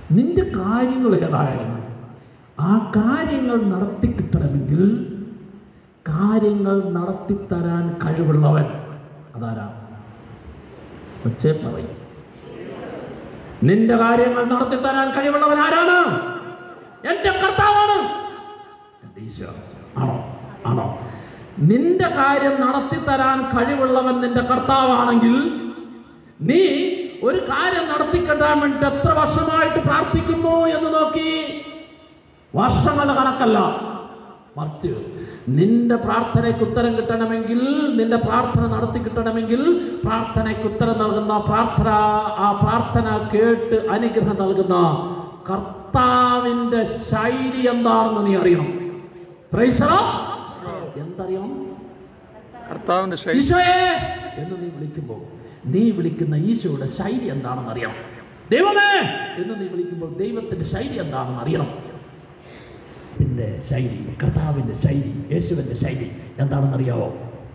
നിന്റെ കാര്യങ്ങൾ ഏതായാലും ആ കാര്യങ്ങൾ നടത്തി കിട്ടണമെങ്കിൽ കാര്യങ്ങൾ നടത്തിത്തരാൻ കഴിവുള്ളവൻ അതാരാ ഒച്ചേ പറയും നിന്റെ കാര്യങ്ങൾ നടത്തിത്തരാൻ കഴിവുള്ളവൻ ആരാണ് എന്റെ കർത്താവാണ് എന്റെ ഈശോ ആണോ ആണോ നിന്റെ കാര്യം നടത്തിത്തരാൻ കഴിവുള്ളവൻ നിന്റെ കർത്താവാണെങ്കിൽ നീ ഒരു കാര്യം നടത്തിക്കിട്ടാൻ വേണ്ടി എത്ര വർഷമായിട്ട് പ്രാർത്ഥിക്കുന്നു എന്ന് നോക്കി വർഷങ്ങളുടെ കണക്കല്ല മറിച്ച് നിന്റെ പ്രാർത്ഥനയ്ക്ക് ഉത്തരം കിട്ടണമെങ്കിൽ നിന്റെ പ്രാർത്ഥന നടത്തി കിട്ടണമെങ്കിൽ പ്രാർത്ഥനയ്ക്ക് ഉത്തരം നൽകുന്ന പ്രാർത്ഥന ആ പ്രാർത്ഥന കേട്ട് അനുഗ്രഹം നൽകുന്ന കർത്താവിന്റെ ശൈലി എന്താണെന്ന് നീ അറിയണം Praise the Lord. എന്തറിയണം കർത്താവിന്റെ ശൈലി ഈശോയെ എന്ന് നീ വിളിക്കുമ്പോൾ നീ വിളിക്കുന്ന ഈശോയുടെ ശൈലി എന്താണെന്ന് അറിയണം ദൈവമേ എന്ന് നീ വിളിക്കുമ്പോൾ ദൈവത്തിന്റെ ശൈലി എന്താണെന്ന് അറിയണം ഇതിന്റെ ശൈലി കർത്താവിന്റെ ശൈലി യേശുവിന്റെ ശൈലി എന്താണെന്ന് അറിയാവോ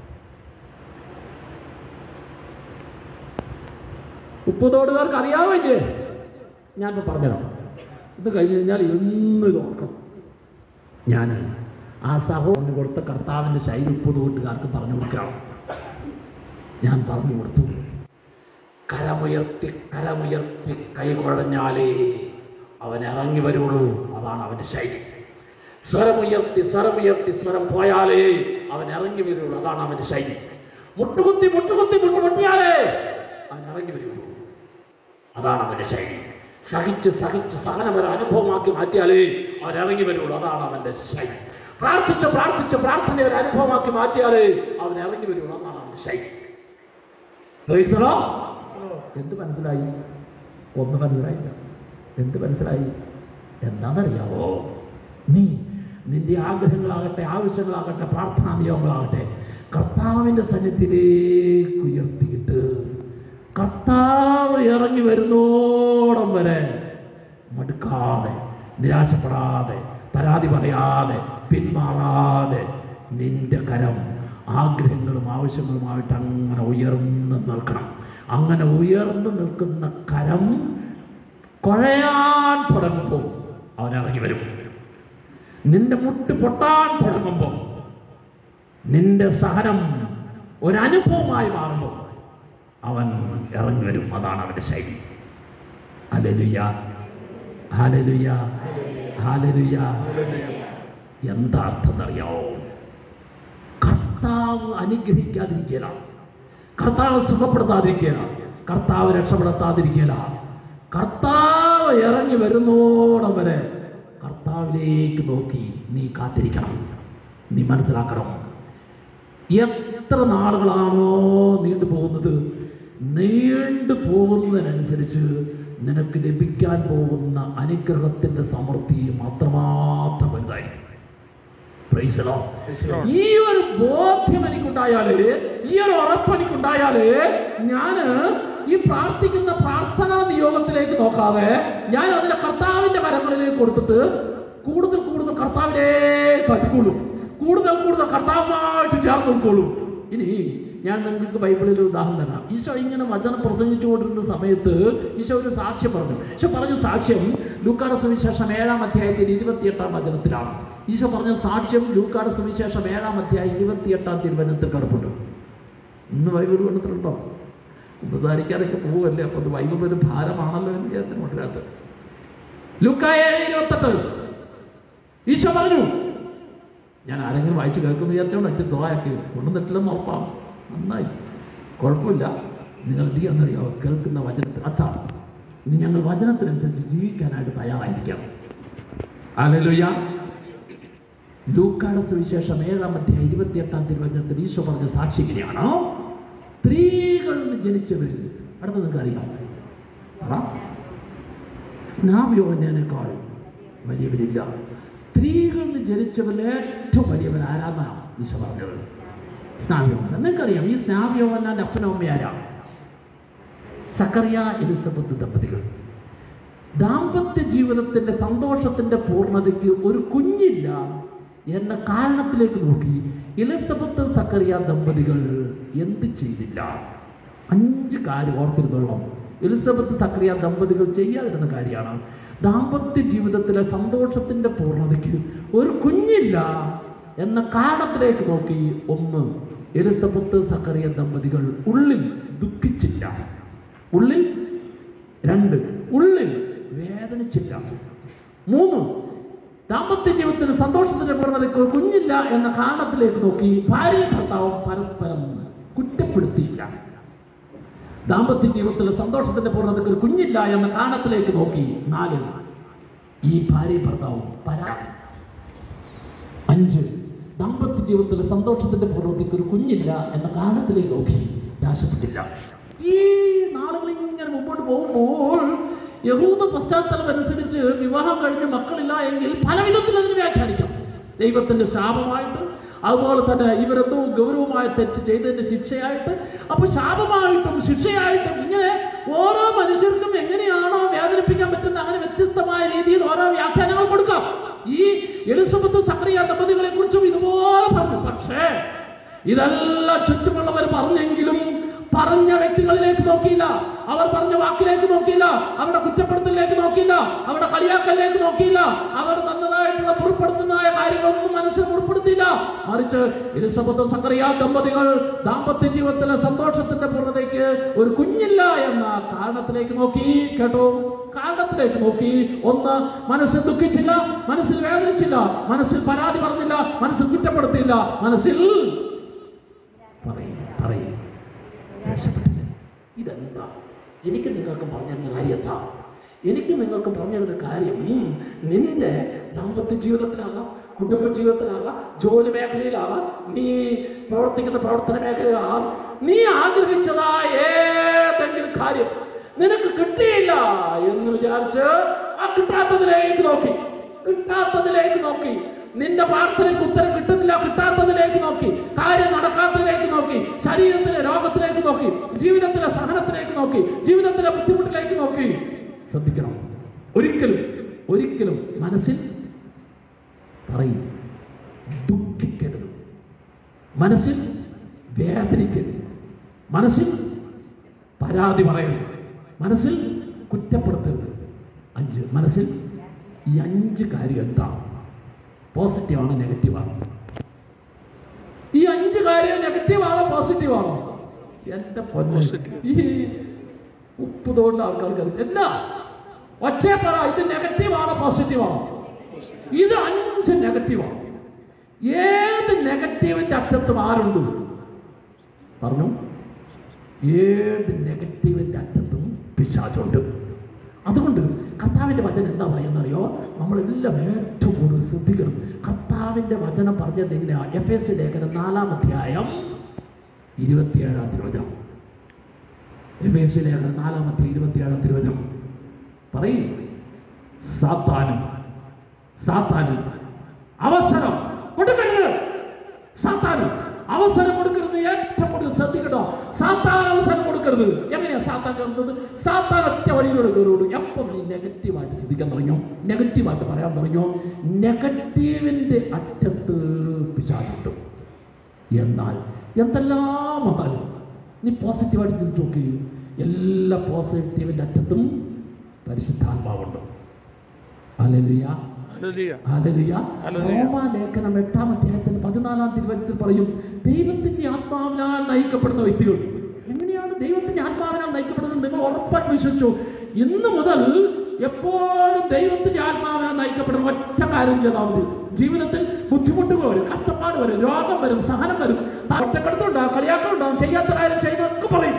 ഉപ്പുതോടുകാർക്ക് അറിയാവോ ഇല്ലേ ഞാനിപ്പോൾ പറഞ്ഞുതരാം ഇത് കഴിഞ്ഞ് കഴിഞ്ഞാൽ എന്ന് ഇത് ഓർക്കണം ഞാൻ ആ സഹോദരന് കൊടുത്ത കർത്താവിൻ്റെ ശൈലി മുപ്പത് കൂട്ടുകാർക്ക് പറഞ്ഞു കൊടുക്കണം ഞാൻ പറഞ്ഞു കൊടുത്തു കരമുയർത്തി കരമുയർത്തി കൈകുഴഞ്ഞാലേ അവൻ ഇറങ്ങി വരുള്ളൂ അതാണ് അവൻ്റെ ശൈലി സ്വരമുയർത്തി സ്വരമുയർത്തി സ്വരം പോയാലേ അവൻ ഇറങ്ങി വരുള്ളൂ അതാണ് അവൻ്റെ ശൈലി മുട്ടുകുത്തി മുട്ടുകുത്തി മുട്ടുമുട്ടിയാലേ അവൻ ഇറങ്ങി വരുള്ളൂ അതാണ് അവന്റെ ശൈലി സഹിച്ച് സഹിച്ച് സഹനം ഒരു അനുഭവമാക്കി മാറ്റിയാലേ അവൻ ഇറങ്ങി വരുള്ളൂ അതാണ് അവന്റെ ശൈലി പ്രാർത്ഥിച്ച് പ്രാർത്ഥിച്ച് പ്രാർത്ഥന ഒരു അനുഭവമാക്കി മാറ്റിയാലേ അവൻ ഇറങ്ങി വരുള്ളൂ അതാണ് അവന്റെ ശൈലി Praise the Lord. എന്ത് മനസ്സിലായി ഒന്ന് മനസ്സിലായില്ല എന്ത് മനസ്സിലായി എന്താണെന്നറിയാവോ നീ നിന്റെ ആഗ്രഹങ്ങളാകട്ടെ ആവശ്യങ്ങളാകട്ടെ പ്രാർത്ഥനാ നിയമങ്ങളാകട്ടെ കർത്താവിൻ്റെ സന്നിധിയിലേക്ക് ഉയർത്തിയിട്ട് കർത്താവ് ഇറങ്ങി വരുന്നോടം വരെ മടുക്കാതെ നിരാശപ്പെടാതെ പരാതി പറയാതെ പിന്മാറാതെ നിന്റെ കരം ആഗ്രഹങ്ങളും ആവശ്യങ്ങളുമായിട്ട് അങ്ങനെ ഉയർന്നു നിൽക്കണം അങ്ങനെ ഉയർന്നു നിൽക്കുന്ന കരം കുഴയാൻ തുടങ്ങുമ്പോൾ അവൻ ഇറങ്ങി വരും നിന്റെ മുട്ട് പൊട്ടാൻ തുടങ്ങുമ്പോൾ നിന്റെ സഹനം ഒരനുഭവമായി മാറുമ്പോൾ അവൻ ഇറങ്ങി വരും അതാണ് അവന്റെ ശൈലി ഹലലുയ ഹലലുയ ഹലലുയ എന്താ അർത്ഥം അറിയാവോ കർത്താവ് അനുഗ്രഹിക്കാതിരിക്കല കർത്താവ് സുഖപ്പെടുത്താതിരിക്കല കർത്താവ് രക്ഷപ്പെടുത്താതിരിക്കല കർത്താവ് ഇറങ്ങി വരുന്നോടം വരെ കർത്താവിലേക്ക് നോക്കി നീ കാത്തിരിക്കണം നീ മനസ്സിലാക്കണം എത്ര നാളുകളാണോ നീണ്ടു പോകുന്നത് നീണ്ടു പോകുന്നതിനനുസരിച്ച് നിനക്ക് ലഭിക്കാൻ പോകുന്ന അനുഗ്രഹത്തിന്റെ സമൃദ്ധി മാത്രമാത്രം വലുതായിരിക്കും Praise the Lord. ഈ ഒരു ബോധ്യം എനിക്കുണ്ടായാല് ഈ ഒരു ഉറപ്പ് എനിക്കുണ്ടായാല് ഞാന് ഈ പ്രാർത്ഥിക്കുന്ന പ്രാർത്ഥനാ നിയോഗത്തിലേക്ക് നോക്കാതെ ഞാൻ അതിന്റെ കർത്താവിന്റെ കരങ്ങളിലേക്ക് കൊടുത്തിട്ട് കൂടുതൽ കൂടുതൽ കർത്താവിലേക്ക് അടുക്കുള്ളൂ കൂടുതൽ കൂടുതൽ കർത്താവുമായിട്ട് ചേർന്ന് നിൽക്കുള്ളൂ ഇനി ഞാൻ നിങ്ങൾക്ക് ബൈബിളിൽ ഒരു ഉദാഹരണം തരാം ഈശോ ഇങ്ങനെ വചനം പ്രസംഗിച്ചു കൊണ്ടിരുന്ന സമയത്ത് ഈശോ ഒരു സാക്ഷ്യം പറഞ്ഞു ഈശോ പറഞ്ഞ സാക്ഷ്യം ലൂക്കാട് സുവിശേഷം ഏഴാം അധ്യായത്തിൽ ഇരുപത്തിയെട്ടാം വചനത്തിലാണ് ഈശോ പറഞ്ഞ സാക്ഷ്യം ലൂക്കാട് സുവിശേഷം ഏഴാം അധ്യായം ഇരുപത്തിയെട്ടാം തിരുവനന്തപുരത്തിൽ കിടപ്പുണ്ട് ഇന്ന് ബൈബിൾ കൊണ്ടിട്ടുണ്ടോ ഉപസാരിക്കാതൊക്കെ പോവല്ലേ അപ്പൊ അത് ബൈബിൾ ഒരു ഭാരമാണല്ലോ എന്ന് വിചാരിച്ചു കൊണ്ടിരാത്ത ലൂക്ക ഏഴ് ഇരുപത്തെട്ട് ഈശോ പറഞ്ഞു ഞാൻ ആരെങ്കിലും വായിച്ച് കേൾക്കുന്നു വിചാരിച്ചോണ്ട് അച്ഛൻ സഹായാക്കി കൊണ്ടുവന്നിട്ടില്ലെന്ന് ഉറപ്പാണ് നന്നായി കുഴപ്പമില്ല നിങ്ങൾ എന്ത് ചെയ്യാന്നറിയാവോ കേൾക്കുന്ന വചനത്തിൽ അതാണ് ഇനി ഞങ്ങൾ വചനത്തിനനുസരിച്ച് ജീവിക്കാനായിട്ട് തയ്യാറായിരിക്കണം അലലുയ ലൂക്കാട് സുവിശേഷം ഏഴാം അധ്യായം ഇരുപത്തിയെട്ടാം തിരുവചനത്തിൽ ഈശോ പറഞ്ഞ സാക്ഷി ഇങ്ങനെയാണ് സ്ത്രീകളിൽ നിന്ന് ജനിച്ചവരിൽ അടുത്ത നിങ്ങൾക്ക് അറിയാം പറ സ്നാവ്യോനേക്കാൾ വലിയവരില്ല സ്ത്രീകളിൽ നിന്ന് ജനിച്ചവരിൽ ഏറ്റവും വലിയവൻ ആരാധനാണ് ഈശോ പറഞ്ഞത് സ്നാവ്യോഹന നിങ്ങൾക്കറിയാം ഈ സ്നാവ്യോഹനാന്റെ അപ്പനും അമ്മയും ആരാ സക്കറിയ എലിസബത്ത് ദമ്പതികൾ ദാമ്പത്യ ജീവിതത്തിന്റെ സന്തോഷത്തിന്റെ പൂർണ്ണതയ്ക്ക് ഒരു കുഞ്ഞില്ല എന്ന കാരണത്തിലേക്ക് നോക്കി എലിസബത്ത് സക്കറിയ ദമ്പതികൾ എന്ത് ചെയ്തില്ല അഞ്ച് കാര്യം ഓർത്തിരുന്നോളാം എലിസബത്ത് സക്കറിയ ദമ്പതികൾ ചെയ്യാതിരുന്ന കാര്യമാണ് ദാമ്പത്യ ജീവിതത്തിലെ സന്തോഷത്തിന്റെ പൂർണ്ണതയ്ക്ക് ഒരു കുഞ്ഞില്ല എന്ന കാരണത്തിലേക്ക് നോക്കി ഒന്ന് എലിസബത്ത് സക്കറിയ ദമ്പതികൾ ഉള്ളിൽ ദുഃഖിച്ചില്ല ഉള്ളിൽ രണ്ട് ഉള്ളിൽ വേദനിച്ചില്ല മൂന്ന് ദാമ്പത്യ ജീവിതത്തിന് സന്തോഷത്തിന്റെ പൂർണ്ണതയ്ക്ക് ഒരു കുഞ്ഞില്ല എന്ന കാരണത്തിലേക്ക് നോക്കി ഭാര്യയും ഭർത്താവും പരസ്പരം കുറ്റപ്പെടുത്തിയില്ല ദാമ്പത്യ ജീവിതത്തിലെ സന്തോഷത്തിന്റെ പൂർണ്ണതയ്ക്ക് ഒരു കുഞ്ഞില്ല എന്ന കാരണത്തിലേക്ക് നോക്കി നാല് ഈ ഭാര്യയും ഭർത്താവും പരാതി അഞ്ച് ദാമ്പത്യ ജീവിതത്തിലെ സന്തോഷത്തിന്റെ പൂർണ്ണതയ്ക്ക് ഒരു കുഞ്ഞില്ല എന്ന കാരണത്തിലേക്ക് നോക്കി നിരാശപ്പെട്ടില്ല ഈ നാളുകൾ ഇങ്ങനെ മുമ്പോട്ട് പോകുമ്പോൾ യഹൂദ പശ്ചാത്തലം അനുസരിച്ച് വിവാഹം കഴിഞ്ഞ് മക്കളില്ല എങ്കിൽ പല വിധത്തിൽ അതിന് വ്യാഖ്യാനിക്കാം ദൈവത്തിന്റെ ശാപമായിട്ട് അതുപോലെ തന്നെ ഇവരെന്തോ ഗൗരവമായ തെറ്റ് ചെയ്തതിന്റെ ശിക്ഷയായിട്ട് അപ്പൊ ശാപമായിട്ടും ശിക്ഷയായിട്ടും ഇങ്ങനെ ഓരോ മനുഷ്യർക്കും എങ്ങനെയാണോ വേദനിപ്പിക്കാൻ പറ്റുന്ന അങ്ങനെ വ്യത്യസ്തമായ രീതിയിൽ ഓരോ വ്യാഖ്യാനങ്ങൾ കൊടുക്കാം ഈ എലിസബത്ത് സക്രിയ ദമ്പതികളെ കുറിച്ചും ഇതുപോലെ പറഞ്ഞു പക്ഷേ ഇതെല്ലാം ചുറ്റുമുള്ളവർ പറഞ്ഞെങ്കിലും പറഞ്ഞ വ്യക്തികളിലേക്ക് നോക്കിയില്ല അവർ പറഞ്ഞ വാക്കിലേക്ക് നോക്കിയില്ല അവരുടെ കുറ്റപ്പെടുത്തലിലേക്ക് നോക്കിയില്ല അവരുടെ കളിയാക്കലിലേക്ക് നോക്കിയില്ല അവർ തന്നതായിട്ടുള്ള മുറിപ്പെടുത്തുന്നതായ കാര്യങ്ങളൊന്നും മനസ്സിൽ മുറിപ്പെടുത്തിയില്ല മറിച്ച് എലിസബത്ത് സക്കറിയ ദമ്പതികൾ ദാമ്പത്യ ജീവിതത്തിലെ സന്തോഷത്തിന്റെ പൂർണ്ണതയ്ക്ക് ഒരു കുഞ്ഞില്ല എന്ന കാരണത്തിലേക്ക് നോക്കി കേട്ടോ കാരണത്തിലേക്ക് നോക്കി ഒന്ന് മനസ്സിൽ ദുഃഖിച്ചില്ല മനസ്സിൽ വേദനിച്ചില്ല മനസ്സിൽ പരാതി പറഞ്ഞില്ല മനസ്സിൽ കുറ്റപ്പെടുത്തിയില്ല മനസ്സിൽ പറയും പറയും രക്ഷപ്പെട്ടില്ല ഇതെന്താ എനിക്ക് നിങ്ങൾക്ക് പറഞ്ഞിരുന്ന കാര്യം എന്താ എനിക്ക് നിങ്ങൾക്ക് പറഞ്ഞിരുന്ന കാര്യം ഉം, നിന്റെ ദാമ്പത്യ ജീവിതത്തിലാകാം കുടുംബ ജീവിതത്തിലാകാം ജോലി മേഖലയിലാകാം നീ പ്രവർത്തിക്കുന്ന പ്രവർത്തന മേഖലയിലാകാം നീ ആഗ്രഹിച്ചതായ ഏതെങ്കിലും കാര്യം നിനക്ക് കിട്ടിയില്ല എന്ന് വിചാരിച്ച് ആ കിട്ടാത്തതിലേക്ക് നോക്കി കിട്ടാത്തതിലേക്ക് നോക്കി നിന്റെ പ്രാർത്ഥനയ്ക്ക് ഉത്തരം കിട്ടുന്നില്ല കിട്ടാത്തതിലേക്ക് നോക്കി കാര്യം നടക്കാത്തതിലേക്ക് നോക്കി ശരീരത്തിലെ രോഗത്തിലേക്ക് നോക്കി ജീവിതത്തിലെ സഹനത്തിലേക്ക് നോക്കി ജീവിതത്തിലെ ബുദ്ധിമുട്ടിലേക്ക് നോക്കി ശ്രദ്ധിക്കണം ഒരിക്കലും ഒരിക്കലും മനസ്സിൽ പറയും ദുഃഖിക്കരുത് മനസ്സിൽ വേദനിക്കരുത് മനസ്സിൽ പരാതി പറയരുത് മനസ്സിൽ കുറ്റപ്പെടുത്തരുത് അഞ്ച് മനസ്സിൽ ഈ അഞ്ച് കാര്യം എന്താ പോസിറ്റീവാണോ നെഗറ്റീവാണോ ഈ അഞ്ച് കാര്യം നെഗറ്റീവാണോ പോസിറ്റീവാണോ എന്റെ പൊന്നു Positive. ഈ ഉപ്പ് തോടുള്ള ആൾക്കാർക്ക് അറിയാം എന്താ ഒച്ചേ പറ ഇത് നെഗറ്റീവാണോ പോസിറ്റീവാണോ ഇത് അഞ്ച് നെഗറ്റീവാണ് ഏത് നെഗറ്റീവിന്റെ അറ്റത്തും ആരുണ്ട് പറഞ്ഞു ഏത് നെഗറ്റീവിന്റെ അറ്റത്തും പിശാചുണ്ട് അതുകൊണ്ട് കർത്താവിന്റെ വചനം എന്താ പറയുന്നറിയോ നമ്മളെല്ലാം ഏറ്റവും കൂടുതൽ ശ്രദ്ധിക്കണം കർത്താവിന്റെ വചനം പറഞ്ഞത് എങ്ങനെയാ എഫ് എസ് ലേഖനം നാലാം അധ്യായം ഇരുപത്തിയേഴാം തിരുവചനം എഫ് എസ് ലേഖനം നാലാം അധ്യായം ഇരുപത്തിയേഴാം തിരുവചനം പറയും സാത്താനും സാത്താനും അവസരം കൊടുക്കരുത് സാത്താനും അവസരം കൊടുക്കരുത് ഏറ്റവും കൂടുതൽ ശ്രദ്ധിക്കട്ടോ സാത്താൻ അവസരം കൊടുക്കരുത് എങ്ങനെയാ സാത്താൻ കയറുന്നത് സാത്താൻ ഒറ്റ വഴിയിലൂടെ കയറുള്ളൂ എപ്പം നീ നെഗറ്റീവായിട്ട് ചിന്തിക്കാൻ തുടങ്ങിയോ നെഗറ്റീവായിട്ട് പറയാൻ തുടങ്ങിയോ നെഗറ്റീവിന്റെ അറ്റത്ത് പിശാചുണ്ട് എന്നാൽ എന്തെല്ലാം വന്നാലും നീ പോസിറ്റീവായിട്ട് ചിന്തിച്ച് നോക്കി എല്ലാ പോസിറ്റീവിന്റെ അറ്റത്തും പരിശുദ്ധാത്മാവുണ്ട് അലലുയ ഹല്ലേലൂയ. ഹല്ലേലൂയ. ഹല്ലേലൂയ. റോമാലേഖനം എട്ടാം അധ്യായത്തിന് പതിനാലാം തിരുവചനത്തിൽ പറയും ദൈവത്തിന്റെ ആത്മാവിനാൽ നയിക്കപ്പെടുന്ന വ്യക്തികൾ എങ്ങനെയാണ് ദൈവത്തിന്റെ ആത്മാവിനാൽ നയിക്കപ്പെടുന്നത് നിങ്ങൾ ഉറപ്പായിട്ട് വിശ്വസിച്ചു ഇന്ന് മുതൽ എപ്പോഴും ദൈവത്തിന്റെ ആത്മാവിനാൽ നയിക്കപ്പെടുന്ന ഒറ്റ കാര്യം ചെയ്താൽ മതി ജീവിതത്തിൽ ബുദ്ധിമുട്ടുകൾ വരും കഷ്ടപ്പാട് വരും രോഗം വരും സഹനം വരും ഒറ്റക്കെടുത്തുണ്ടാവും കളിയാക്കളുണ്ടാവും ചെയ്യാത്ത കാര്യം ചെയ്തൊക്കെ പറയും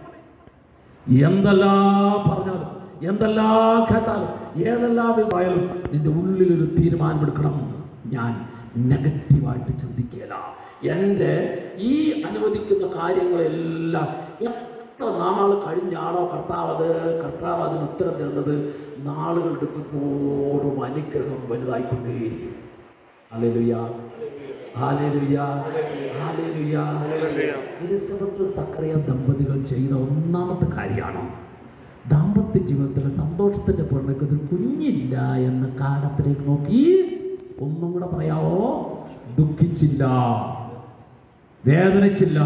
എന്തെല്ലാം പറഞ്ഞാലും എന്തെല്ലാം കേട്ടാലും ഏതെല്ലാം ഇതായാലും നിന്റെ ഉള്ളിലൊരു തീരുമാനമെടുക്കണം ഞാൻ നെഗറ്റീവായിട്ട് ചിന്തിക്കില്ല എൻ്റെ ഈ അനുവദിക്കുന്ന കാര്യങ്ങളെല്ലാം എത്ര നാൾ കഴിഞ്ഞാണോ കർത്താവ് അത് കർത്താവ് അതിന് ഉത്തരം തരുന്നത് നാളുകൾ എടുക്കുമ്പോഴും അനുഗ്രഹം വലുതായിക്കൊണ്ടേയിരിക്കും ഹല്ലേലൂയ ഹല്ലേലൂയ ഹല്ലേലൂയ ഹല്ലേലൂയ. എലിസബത്ത് സക്കറിയ ദമ്പതികൾ ചെയ്ത ഒന്നാമത്തെ കാര്യമാണ് ദാമ്പത്യ ജീവിതത്തിലെ സന്തോഷത്തിന്റെ പൂർണ്ണക്ക് ഒരു കുഞ്ഞില്ല എന്ന കാരണത്തിലേക്ക് നോക്കി ഒന്നും കൂടെ പറയാവോ ദുഃഖിച്ചില്ല വേദനിച്ചില്ല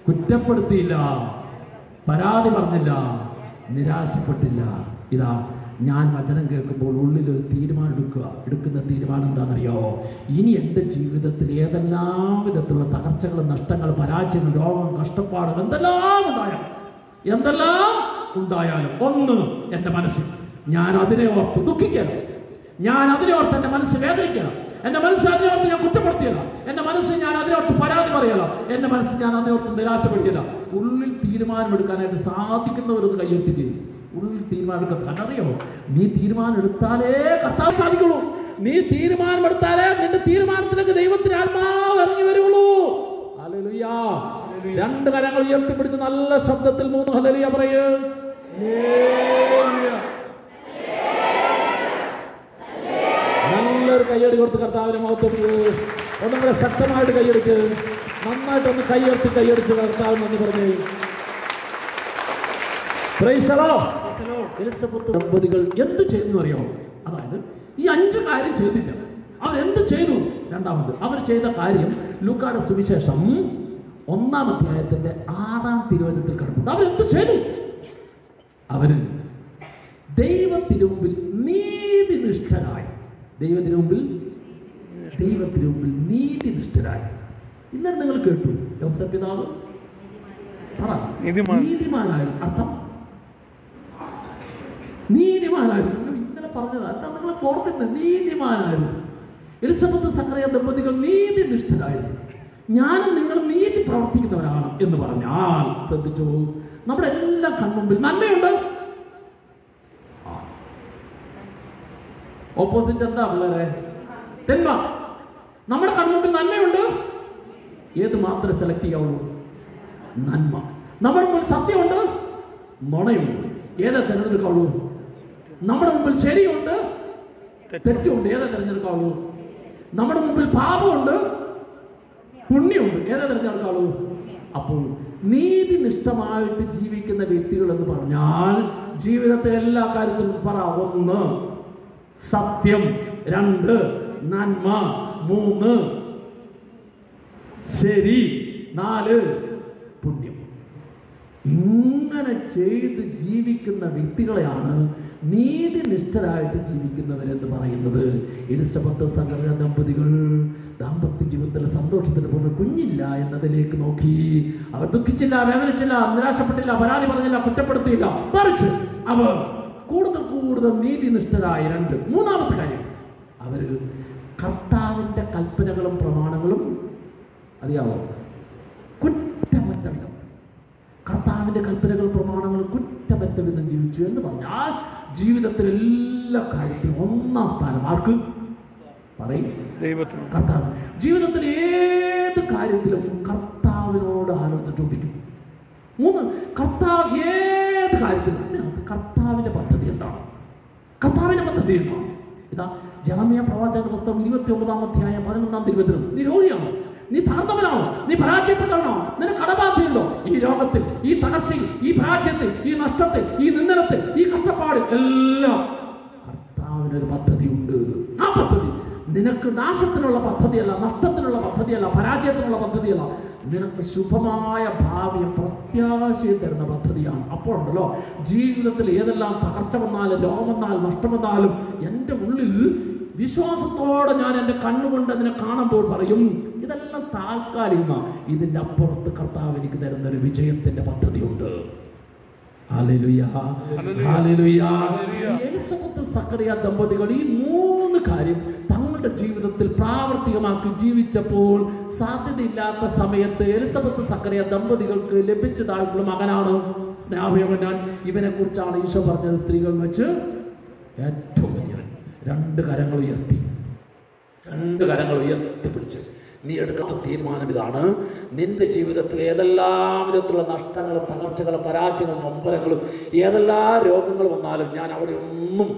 കുറ്റപ്പെടുത്തിയില്ല പരാതി പറഞ്ഞില്ല നിരാശപ്പെട്ടില്ല ഇതാ ഞാൻ വചനം കേൾക്കുമ്പോൾ ഉള്ളിൽ ഒരു തീരുമാനം എടുക്കുക എടുക്കുന്ന തീരുമാനം എന്താണെന്നറിയോ ഇനി എൻ്റെ ജീവിതത്തിൽ ഏതെല്ലാം വിധത്തിലുള്ള തകർച്ചകളും നഷ്ടങ്ങൾ പരാജയങ്ങൾ രോഗം കഷ്ടപ്പാടുകൾ എന്തെല്ലാം ഉണ്ടായാലും എന്തെല്ലാം ഉണ്ടായാലും ഒന്ന് എൻ്റെ മനസ്സിൽ ഞാൻ അതിനെ ഓർത്ത് ദുഃഖിക്കണം ഞാൻ അതിനെ ഓർത്ത് എൻ്റെ മനസ്സ് വേദനിക്കണം എൻ്റെ മനസ്സ് അതിനെ ഓർത്ത് ഞാൻ കുറ്റപ്പെടുത്തിയല്ല എൻ്റെ മനസ്സ് ഞാൻ അതിനെ ഓർത്ത് പരാതി പറയല എൻ്റെ മനസ്സ് ഞാൻ അതിനെ ഓർത്ത് നിരാശപ്പെടുത്തിയല്ല ഉള്ളിൽ തീരുമാനമെടുക്കാനായിട്ട് സാധിക്കുന്നവരൊന്ന് കയ്യെടുത്തിട്ട് ഉള്ളിൽ തീരുമാനമെടുക്കുക കണ്ടറിയോ നീ തീരുമാനം എടുത്താലേ കർത്താവ് സാധിക്കുള്ളൂ നീ തീരുമാനമെടുത്താലേ നിന്റെ തീരുമാനത്തിലേക്ക് ദൈവത്തിന് ആത്മാവ് ഇറങ്ങി വരുള്ളൂ ഹല്ലേലൂയ. രണ്ട് കരങ്ങൾ ഉയർത്തിപ്പിടിച്ച് നല്ല ശബ്ദത്തിൽ മൂന്ന് ഹലലിയ പറയൂ ഹല്ലേലൂയ. നല്ലൊരു കയ്യടി കൊടുത്ത് കർത്താവിന് മഹത്വം ഒന്നും കൂടെ ശക്തമായിട്ട് കൈയടിക്ക് നന്നായിട്ട് ഒന്ന് കൈയുയർത്തി കൈയടിച്ച് കർത്താവിന് നന്ദി പറഞ്ഞു Praise the Lord. എലിസബത്ത് ദമ്പതികൾ എന്ത് ചെയ്തു അറിയാമോ അതായത് ഈ അഞ്ച് കാര്യം ചെയ്തില്ല അവർ എന്ത് ചെയ്തു രണ്ടാമത് അവർ ചെയ്ത കാര്യം ലൂക്കാട് സുവിശേഷം ഒന്നാം അധ്യായത്തിന്റെ ആറാം തിരുവചനത്തിൽ കിടപ്പുണ്ട് അവർ എന്ത് ചെയ്തു അവര് ദൈവത്തിനു മുമ്പിൽ നീതിനിഷ്ഠരായി ദൈവത്തിനു മുമ്പിൽ ദൈവത്തിനു മുമ്പിൽ നീതിനിഷ്ഠരായി ഇന്നലെ നിങ്ങൾ കേട്ടു യോസഫ് പിതാവ് പറ നീതിമാൻ. നീതിമാനായി അർത്ഥം നീതിമാനായിരുന്നു നിങ്ങൾ ഇന്നലെ പറഞ്ഞതാ എന്താ നിങ്ങൾ ഓർക്കുന്നത് നീതിമാനായിരുന്നു എലിസബത്ത് സക്രിയ ദമ്പതികൾ നീതിനിഷ്ഠരായിരുന്നു ഞാനും നിങ്ങൾ നീതി പ്രവർത്തിക്കുന്നവരാണ് എന്ന് പറഞ്ഞാൽ ശ്രദ്ധിച്ചു നമ്മുടെ എല്ലാ കൺമുമ്പിൽ നന്മയുണ്ട് ഓപ്പോസിറ്റ് എന്താ പിള്ളേരെ തെന്മ നമ്മുടെ കൺമുമ്പിൽ നന്മയുണ്ട് ഏത് മാത്രമേ സെലക്ട് ചെയ്യാവുള്ളൂ നന്മ നമ്മുടെ മുമ്പിൽ സത്യമുണ്ട് നുണയുണ്ട് ഏതാ തിരഞ്ഞെടുക്കാവുള്ളൂ നമ്മുടെ മുമ്പിൽ ശരിയുണ്ട് തെറ്റുണ്ട് ഏതാ തിരഞ്ഞെടുക്കാവുള്ളൂ നമ്മുടെ മുമ്പിൽ പാപമുണ്ട് പുണ്യമുണ്ട് ഏതാ തിരഞ്ഞെടുക്കാവുള്ളൂ അപ്പോൾ നീതിനിഷ്ഠമായിട്ട് ജീവിക്കുന്ന വ്യക്തികൾ എന്ന് പറഞ്ഞാൽ ജീവിതത്തിലെ എല്ലാ കാര്യത്തിലും പറ ഒന്ന് സത്യം രണ്ട് നന്മ മൂന്ന് ശരി നാല് പുണ്യം ഇങ്ങനെ ചെയ്ത് ജീവിക്കുന്ന വ്യക്തികളെയാണ് നീതിനിഷ്ഠരായിട്ട് ജീവിക്കുന്നവരെന്ന് പറയുന്നത് എലിസബത്ത് സകല ദമ്പതികൾ ദാമ്പത്യ ജീവിതത്തിലെ സന്തോഷത്തിന് പോലെ കുഞ്ഞില്ല എന്നതിലേക്ക് നോക്കി അവർ ദുഃഖിച്ചില്ല വേദനിച്ചില്ല നിരാശപ്പെട്ടില്ല പരാതി പറഞ്ഞില്ല കുറ്റപ്പെടുത്തിയില്ല മറിച്ച് അവർ കൂടുതൽ കൂടുതൽ നീതിനിഷ്ഠരായ രണ്ട് മൂന്നാമത്തെ കാര്യം അവർ കർത്താവിൻ്റെ കൽപ്പനകളും പ്രമാണങ്ങളും അറിയാവോ കുറ്റമറ്റ വിധം കർത്താവിൻ്റെ കൽപ്പനകൾ പ്രമാണങ്ങൾ കുറ്റമറ്റ വിധം ജീവിച്ചു എന്ന് പറഞ്ഞാൽ ജീവിതത്തിൽ എല്ലാ കാര്യത്തിലും ഒന്നാം സ്ഥാനം ആർക്ക് പറയും ദൈവത്തിന് കർത്താവ് ജീവിതത്തിൽ ഏത് കാര്യത്തിലും കർത്താവിനോട് ആലോചന ചോദിക്കും മൂന്ന് കർത്താവ് ഏത് കാര്യത്തിലും അതിനകത്ത് കർത്താവിന്റെ പദ്ധതി എന്താണ് കർത്താവിന്റെ പദ്ധതി എന്താണ് ഇതാ ജനമയ പ്രവാചക പുസ്തകം ഇരുപത്തി ഒമ്പതാം അധ്യായം പതിനൊന്നാം തിരുവചനം നീ രോഗിയാണോ നീ താർന്നവനാണോ നീ പരാജയപ്പെട്ടവനാണോ നിനക്ക് കടബാധയുണ്ടോ ഈ രോഗത്തിൽ ഈ തകർച്ചയിൽ ഈ പരാജയത്തിൽ ഈ നഷ്ടത്തിൽ ഈ നിന്ദനത്തിൽ ഈ കഷ്ടപ്പാടിൽ എല്ലാം കർത്താവിനൊരു പദ്ധതിയുണ്ട് ആ പദ്ധതി നിനക്ക് നാശത്തിനുള്ള പദ്ധതിയല്ല നഷ്ടത്തിനുള്ള പദ്ധതിയല്ല പരാജയത്തിനുള്ള പദ്ധതിയല്ല നിനക്ക് ശുഭമായ ഭാവിയും പ്രത്യാശയും തരുന്ന പദ്ധതിയാണ് അപ്പോൾ ഉണ്ടല്ലോ ജീവിതത്തിൽ ഏതെല്ലാം തകർച്ച വന്നാലും രോഗം വന്നാലും നഷ്ടം വന്നാലും എൻ്റെ ഉള്ളിൽ വിശ്വാസത്തോടെ ഞാൻ എൻ്റെ കണ്ണുകൊണ്ട് അതിനെ കാണുമ്പോൾ പറയും ഇതെല്ലാം താൽക്കാലികമാണ് ഇതിൻ്റെ അപ്പുറത്ത് കർത്താവ് എനിക്ക് തരുന്ന ഒരു വിജയത്തിൻ്റെ പദ്ധതിയുണ്ട് ഹല്ലേലൂയ. ഹല്ലേലൂയ. ഈ എലിസബത്ത് സക്കറിയ ദമ്പതികൾ ഈ മൂന്ന് കാര്യം തങ്ങളുടെ ജീവിതത്തിൽ പ്രാവർത്തികമാക്കി ജീവിച്ചപ്പോൾ സാധ്യതയില്ലാത്ത സമയത്ത് എലിസബത്ത് സക്കറിയ ദമ്പതികൾക്ക് ലഭിച്ചതായിട്ടുള്ള മകനാണ് സ്നേഹയോഹനാൻ ഇവനെ കുറിച്ചാണ് ഈശോ പറഞ്ഞത് സ്ത്രീകൾ വെച്ച് ഏറ്റവും വലിയ രണ്ട് കരങ്ങൾ ഉയർത്തി രണ്ട് കരങ്ങൾ ഉയർത്തിപ്പിടിച്ച് നീ എടുക്കുന്ന തീരുമാനം ഇതാണ് നിന്റെ ജീവിതത്തിൽ ഏതെല്ലാം വിധത്തിലുള്ള നഷ്ടങ്ങളും തകർച്ചകളും പരാജയങ്ങളും നൊമ്പരങ്ങളും ഏതെല്ലാം രോഗങ്ങൾ വന്നാലും ഞാൻ അവിടെ ഒന്നും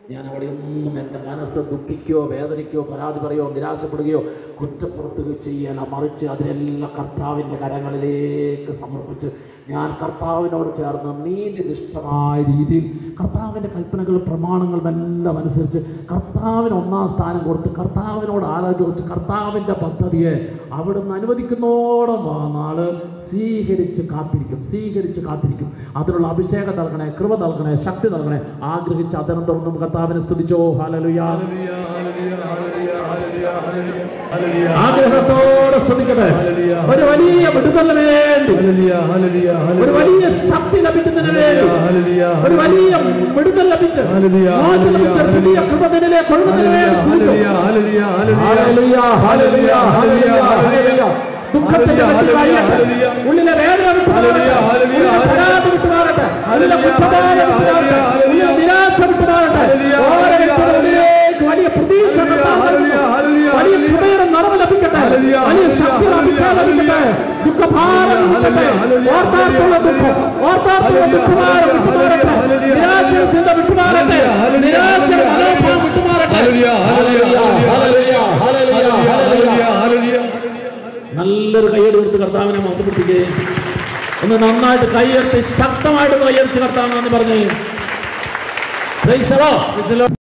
ഞാൻ അവിടെയൊന്നും എൻ്റെ മനസ്സ് ദുഃഖിക്കുകയോ വേദനിക്കുകയോ പരാതി പറയുകയോ നിരാശപ്പെടുകയോ കുറ്റപ്പെടുത്തുകയോ ചെയ്യല മറിച്ച് അതിനെല്ലാം കർത്താവിൻ്റെ കരങ്ങളിലേക്ക് സമർപ്പിച്ച് ഞാൻ കർത്താവിനോട് ചേർന്ന് നീതിനിഷ്ഠമായ രീതിയിൽ കർത്താവിൻ്റെ കൽപ്പനകൾ പ്രമാണങ്ങളും എല്ലാം അനുസരിച്ച് കർത്താവിന് ഒന്നാം സ്ഥാനം കൊടുത്ത് കർത്താവിനോട് ആരാധിച്ച് കർത്താവിൻ്റെ പദ്ധതിയെ അവിടുന്ന് അനുവദിക്കുന്നോളം ആ നാള് സ്വീകരിച്ച് കാത്തിരിക്കും സ്വീകരിച്ച് കാത്തിരിക്കും അതിനുള്ള അഭിഷേകം നൽകണേ കൃപ നൽകണേ ശക്തി നൽകണേ ആഗ്രഹിച്ച് അതിനം തുറന്നും കർത്താവിനെ സ്തുതിച്ചോ ഹാലലുയാ ആഗ്രഹത്തോടെ ശ്രമിക്കട്ടെ ഒരു വലിയ വിടുതലിന് വേണ്ടി ഒരു വലിയ ശക്തി ലഭിക്കുന്നതിന് വേണ്ടി ഒരു വലിയ വിടുതൽ ലഭിച്ച് മോചനം ലഭിച്ച് ഒരു പുതിയ കൃപതനിലേക്ക് ഒഴുകുന്നതിന് വേണ്ടി ശ്രമിച്ചു ഹല്ലേലൂയ, ഹല്ലേലൂയ, ഹല്ലേലൂയ, ഹല്ലേലൂയ. ദുഃഖത്തിന്റെ മറ്റു കഴിയട്ടെ. ഉള്ളിലെ വേദന വിട്ടുമാറട്ടെ ഉള്ളിലെ പരാതി വിട്ടുമാറട്ടെ ഉള്ളിലെ കുറ്റബോധം വിട്ടുമാറട്ടെ ഉള്ളിലെ നിരാശ വിട്ടുമാറട്ടെ ഓരോ വ്യക്തിയുടെ ഉള്ളിലേക്ക് വലിയ പ്രതീക്ഷ കർത്താവ് നൽകുന്നു. വലിയ കൃപയുടെ നിറവ് ലഭിക്കട്ടെ വലിയ ശക്തിയുടെ അഭിഷേകം ലഭിക്കട്ടെ ദുഃഖഭാരം വിട്ടട്ടെ ഓർത്താർത്തുള്ള ദുഃഖം ഓർത്താർത്തുള്ള ദുഃഖഭാരം വിട്ടുമാറട്ടെ നിരാശയുടെ ചിന്ത വിട്ടുമാറട്ടെ നിരാശയുടെ മനോഭാവം വിട്ടുമാറട്ടെ ഹല്ലേലൂയ, ഹല്ലേലൂയ, ഹല്ലേലൂയ, ഹല്ലേലൂയ. നല്ലൊരു കൈയ്യടി കൊടുത്ത് കർത്താവിനെ മഹത്വപ്പെടുത്തുകയും ഒന്ന് നന്നായിട്ട് കൈയ്യർത്തി ശക്തമായിട്ട് കൈയടിച്ച് കർത്താവ് എന്ന് പറഞ്ഞേ Praise the Lord.